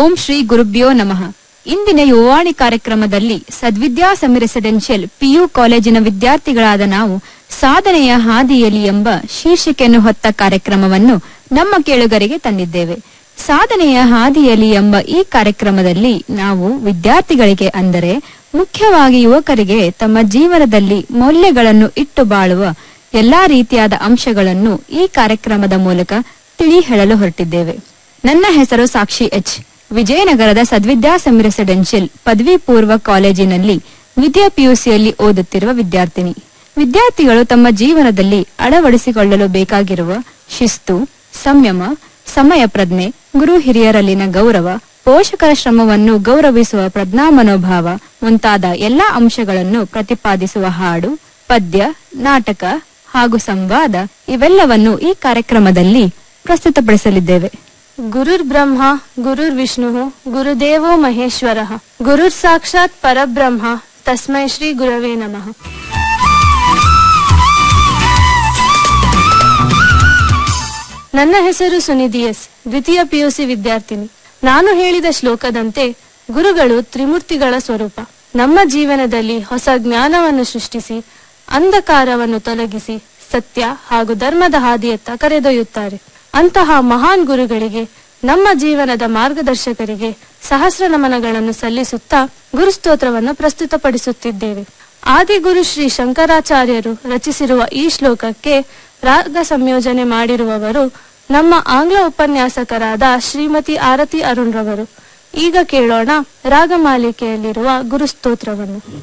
ಓಂ ಶ್ರೀ ಗುರುಭ್ಯೋ ನಮಃ ಇಂದಿನ ಯುವಾಣಿ ಕಾರ್ಯಕ್ರಮದಲ್ಲಿ ಸದ್ವಿದ್ಯಾಸಮಿ ರೆಸಿಡೆನ್ಷಿಯಲ್ ಪಿಯು ಕಾಲೇಜಿನ ವಿದ್ಯಾರ್ಥಿಗಳಾದ ನಾವು ಸಾಧನೆಯ ಹಾದಿಯಲ್ಲಿ ಎಂಬ ಶೀರ್ಷಿಕೆಯನ್ನು ಹೊತ್ತ ಕಾರ್ಯಕ್ರಮವನ್ನು ನಮ್ಮ ಕೇಳುಗರಿಗೆ ತಂದಿದ್ದೇವೆ ಸಾಧನೆಯ ಹಾದಿಯಲ್ಲಿ ಎಂಬ ಈ ಕಾರ್ಯಕ್ರಮದಲ್ಲಿ ನಾವು ವಿದ್ಯಾರ್ಥಿಗಳಿಗೆ ಅಂದರೆ ಮುಖ್ಯವಾಗಿ ಯುವಕರಿಗೆ ತಮ್ಮ ಜೀವನದಲ್ಲಿ ಮೌಲ್ಯಗಳನ್ನು ಇಟ್ಟು ಬಾಳುವ ಎಲ್ಲಾ ರೀತಿಯಾದ ಅಂಶಗಳನ್ನು ಈ ಕಾರ್ಯಕ್ರಮದ ಮೂಲಕ ತಿಳಿ ಹೇಳಲು ಹೊರಟಿದ್ದೇವೆ ನನ್ನ ಹೆಸರು ಸಾಕ್ಷಿ ಎಚ್ ವಿಜಯನಗರದ ಸದ್ವಿದ್ಯಾಸಮಿ ರೆಸಿಡೆನ್ಷಿಯಲ್ ಪದವಿ ಪೂರ್ವ ಕಾಲೇಜಿನಲ್ಲಿ ದ್ವಿತೀಯ ಪಿಯುಸಿಯಲ್ಲಿ ಓದುತ್ತಿರುವ ವಿದ್ಯಾರ್ಥಿನಿ ವಿದ್ಯಾರ್ಥಿಗಳು ತಮ್ಮ ಜೀವನದಲ್ಲಿ ಅಳವಡಿಸಿಕೊಳ್ಳಲು ಬೇಕಾಗಿರುವ ಶಿಸ್ತು ಸಂಯಮ ಸಮಯ ಪ್ರಜ್ಞೆ ಗುರು ಹಿರಿಯರಲ್ಲಿನ ಗೌರವ ಪೋಷಕರ ಶ್ರಮವನ್ನು ಗೌರವಿಸುವ ಪ್ರಜ್ಞಾ ಮನೋಭಾವ ಮುಂತಾದ ಎಲ್ಲಾ ಅಂಶಗಳನ್ನು ಪ್ರತಿಪಾದಿಸುವ ಹಾಡು ಪದ್ಯ ನಾಟಕ ಹಾಗೂ ಸಂವಾದ ಇವೆಲ್ಲವನ್ನು ಈ ಕಾರ್ಯಕ್ರಮದಲ್ಲಿ ಪ್ರಸ್ತುತಪಡಿಸಲಿದ್ದೇವೆ ಗುರುರ್ ಬ್ರಹ್ಮ ಗುರುರ್ ವಿಷ್ಣು ಗುರುದೇವೋ ಮಹೇಶ್ವರ ಗುರುರ್ ಸಾಕ್ಷಾತ್ ಪರಬ್ರಹ್ಮ ತಸ್ಮೈ ಶ್ರೀ ಗುರವೇ ನಮಃ ನನ್ನ ಹೆಸರು ಸುನಿಧಿ ಎಸ್ ದ್ವಿತೀಯ ಪಿಯುಸಿ ವಿದ್ಯಾರ್ಥಿನಿ ನಾನು ಹೇಳಿದ ಶ್ಲೋಕದಂತೆ ಗುರುಗಳು ತ್ರಿಮೂರ್ತಿಗಳ ಸ್ವರೂಪ ನಮ್ಮ ಜೀವನದಲ್ಲಿ ಹೊಸ ಜ್ಞಾನವನ್ನು ಸೃಷ್ಟಿಸಿ ಅಂಧಕಾರವನ್ನು ತೊಲಗಿಸಿ ಸತ್ಯ ಹಾಗೂ ಧರ್ಮದ ಹಾದಿಯತ್ತ ಕರೆದೊಯ್ಯುತ್ತಾರೆ ಅಂತಹ ಮಹಾನ್ ಗುರುಗಳಿಗೆ ನಮ್ಮ ಜೀವನದ ಮಾರ್ಗದರ್ಶಕರಿಗೆ ಸಹಸ್ರ ನಮನಗಳನ್ನು ಸಲ್ಲಿಸುತ್ತಾ ಗುರುಸ್ತೋತ್ರವನ್ನು ಪ್ರಸ್ತುತಪಡಿಸುತ್ತಿದ್ದೇವೆ ಆದಿಗುರು ಶ್ರೀ ಶಂಕರಾಚಾರ್ಯರು ರಚಿಸಿರುವ ಈ ಶ್ಲೋಕಕ್ಕೆ ರಾಗ ಸಂಯೋಜನೆ ಮಾಡಿರುವವರು ನಮ್ಮ ಆಂಗ್ಲ ಉಪನ್ಯಾಸಕರಾದ ಶ್ರೀಮತಿ ಆರತಿ ಅರುಣ್ ರವರು ಈಗ ಕೇಳೋಣ ರಾಗಮಾಲಿಕೆಯಲ್ಲಿರುವ ಗುರುಸ್ತೋತ್ರವನ್ನು